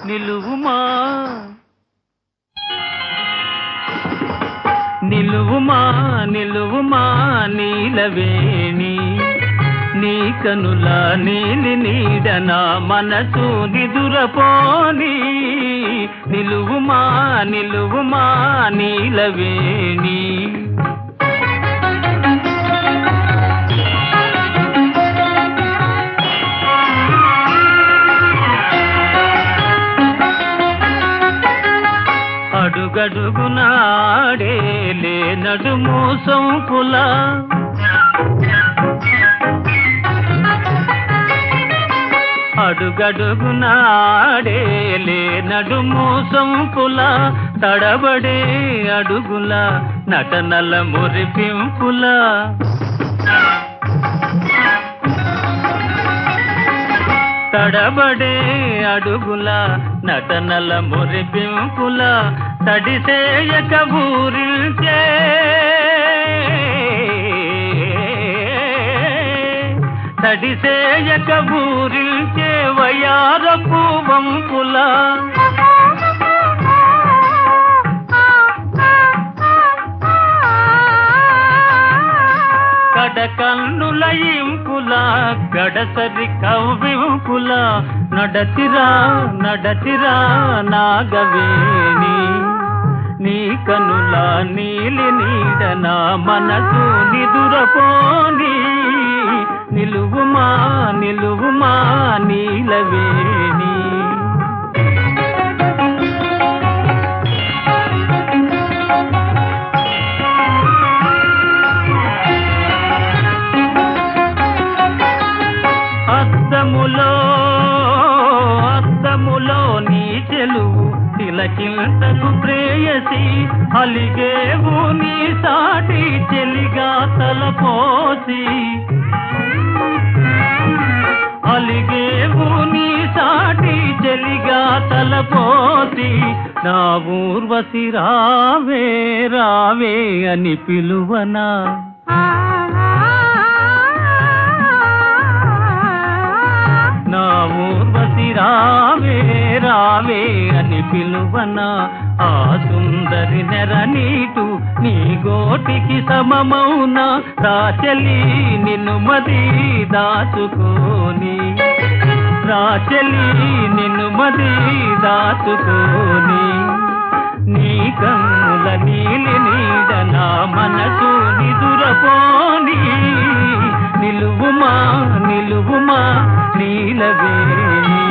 నిలువుమా నిలువుమా నిలువుమా నీలవేణి నీ కనుల నీలి నీడన మనసు నిదురపోని నిలువుమా నిలువుమా నీలవేణి అడుగడుగునాడే లే నడుము సొంపుల అడుగడుగునాడే లే నడుము సొంపుల తడబడే అడుగుల నటనల మురిపింపుల తడబడే అడుగుల నటనల మురిపింపుల తడిసేయక ఊరిల్చే తడిసేయక ఊరిల్చే వయారపు వంపుల కడకన్నుల ఇంపుల గడసరి కవ్వింపుల నడతిరా నడతిరా నాగవేణి నీ కనుల నీలి నీడన మనసు నిదురపోని నిలువుమా నిలువుమా నీలవేణి అద్దములో అద్దములో నీ చెలువు తిలకింతకు ప్రేయసి అలిగేవు నీ సాటి చెలిగా తలపోసి అలిగేవు నీ సాటి చెలిగా తలపోసి నా ఊర్వశి రావే రావే అని పిలువనా నా ఊర్వశి రావే రావే అని పిలువన ఆ సుందరి నెర నీటు నీ గోటికి సమమౌన రాచలి నిన్ను మది దాచుకోని రాచలి నిన్ను మది దాచుకోని నీ కన్నుల నీలి నీడ నా మనసు నిదురపోని నిలువుమా నిలువుమా నీలవేణి